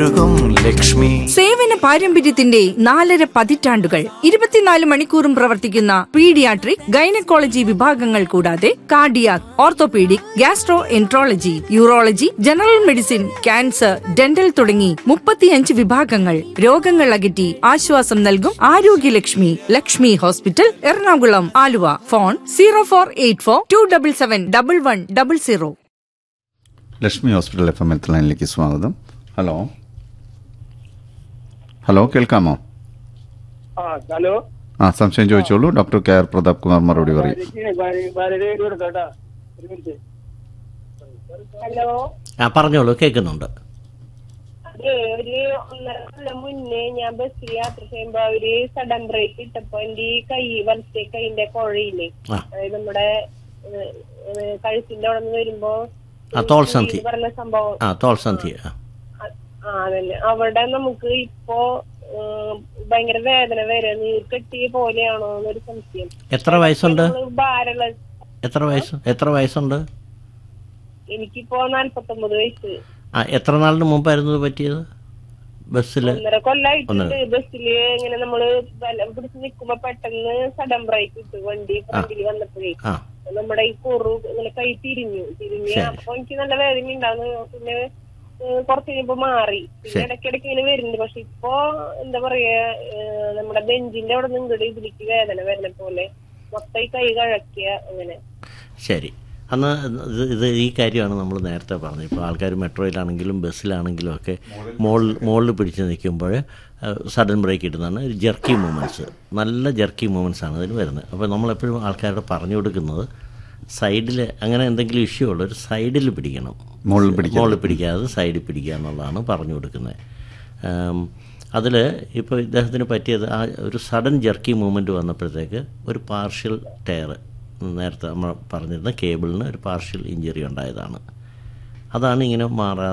ഒഴുകും ലക്ഷ്മി സേവന പാരമ്പര്യത്തിന്റെ നാലര പതിറ്റാണ്ടുകൾ ഇരുപത്തിനാല് മണിക്കൂറും പ്രവർത്തിക്കുന്ന പീഡിയാട്രിക് ഗൈനക്കോളജി വിഭാഗങ്ങൾ കൂടാതെ cardiac orthopedic gastroenterology urology general medicine cancer dental തുടങ്ങി മുപ്പത്തിയഞ്ച് വിഭാഗങ്ങൾ രോഗങ്ങൾ അകറ്റി ആശ്വാസം നൽകും ആരോഗ്യലക്ഷ്മി Lakshmi hospital Ernakulam Aluva phone zero four eight four two double seven double one double zero Lakshmi hospital F M എത്ത് ലൈനിലേക്ക് സ്വാഗതം ഹലോ ഹലോ കേൾക്കാമോ ആ ഹലോ ആ സംശയം ചോദിച്ചോളൂ doctor K R Prathap Kumar മറുപടി പറയും ഹലോ ആ പറഞ്ഞോളൂ കേൾക്കുന്നുണ്ട് അത് ഒരു ഒന്നര കൊല്ലം മുന്നേ ഞാൻ ബസ്സിൽ യാത്ര ചെയ്യുമ്പോ അവര് സഡൻ ബ്രേക്ക് ഇട്ടപ്പോ എന്റെ ഈ കൈ വലത്തെ കൈന്റെ കുഴയില്ലേ ആ. അതായത് നമ്മുടെ ഏഹ്, ഏഹ്, കഴുത്തിന്റെ അവിടെ നിന്ന് വരുമ്പോ ആ, തോൾസന്ധി. ഈ പറഞ്ഞ സംഭവം ആ തോൾസന്ധി ആ ആ അതന്നെ അവിടെ നമുക്ക് ഇപ്പോ ഏഹ്, ഭയങ്കര വേദന വരെ നീർ കെട്ടിയ പോലെയാണോ എന്നൊരു സംശയം എത്ര വയസ്സുണ്ട് നമ്മള് ഭാരമുള്ള എത്ര വയസ്സ് എത്ര വയസ്സുണ്ട് എനിക്കിപ്പോ നാല്പത്തൊമ്പത് വയസ്സ് ആ എത്ര നാളിന് മുമ്പായിരുന്നു ഇത് പറ്റിയത് ബസ്സിൽ ഒന്നര കൊല്ലായിട്ടുണ്ട് ഒന്നര. ബസ്സില് ഇങ്ങനെ നമ്മള് ബലം പിടിച്ച് നിക്കുമ്പോ പെട്ടെന്ന് സഡൻ ബ്രേക്ക് ഇട്ടു വണ്ടി ഫ്രണ്ടിൽ വന്നപ്പോഴേ ആ നമ്മുടെ ഈ കുറു ഇങ്ങനെ കൈ തിരിഞ്ഞു തിരിഞ്ഞ് ശരി. അപ്പൊ എനിക്ക് നല്ല വേദന ഉണ്ടായിരുന്നു പിന്നെ ഏഹ്, കുറച്ച് കഴിഞ്ഞപ്പോ മാറി പിന്നെ ശരി. ഇടയ്ക്കിടയ്ക്ക് ഇങ്ങനെ വരുന്നുണ്ട് പക്ഷെ ഇപ്പൊ എന്താ പറയാ ഏഹ്, നമ്മുടെ ബെഞ്ചിന്റെ അവിടെ നിന്ന് ഇങ്ങോട്ട് ഇതിലേക്ക് വേദന വരുന്ന പോലെ മൊത്തം ഈ കൈ കഴക്കിയ അങ്ങനെ ശരി അന്ന് ഇത് ഇത് ഈ കാര്യമാണ് നമ്മൾ നേരത്തെ പറഞ്ഞത് ഇപ്പോൾ ആൾക്കാർ മെട്രോയിലാണെങ്കിലും ബസ്സിലാണെങ്കിലും ഒക്കെ മുകളിൽ മുകളിൽ പിടിച്ച് നിൽക്കുമ്പോൾ സഡൻ ബ്രേക്ക് ഇടുന്നതാണ് ഒരു ജെർക്കി മൂവ്മെൻറ്റ്സ് നല്ല ജെർക്കി മൂവ്മെൻറ്റ്സ് ആണ് അതിന് വരുന്നത് അപ്പോൾ നമ്മളെപ്പോഴും ആൾക്കാരോട് പറഞ്ഞു കൊടുക്കുന്നത് സൈഡിൽ അങ്ങനെ എന്തെങ്കിലും ഇഷ്യൂ ഉള്ള ഒരു സൈഡിൽ പിടിക്കണം മുകളിൽ പിടിക്കാതെ. മുകളിൽ പിടിക്കാതെ സൈഡിൽ പിടിക്കുക എന്നുള്ളതാണ് പറഞ്ഞു കൊടുക്കുന്നത് അതിൽ ഇപ്പോൾ ഇദ്ദേഹത്തിന് പറ്റിയത് ആ ഒരു സഡൻ ജെർക്കി മൂവ്മെൻറ്റ് വന്നപ്പോഴത്തേക്ക് ഒരു പാർഷ്യൽ ടയർ നേരത്തെ നമ്മൾ പറഞ്ഞിരുന്ന കേബിളിന് ഒരു പാർഷ്യൽ ഇഞ്ചുറി ഉണ്ടായതാണ് അതാണ് ഇങ്ങനെ മാറാ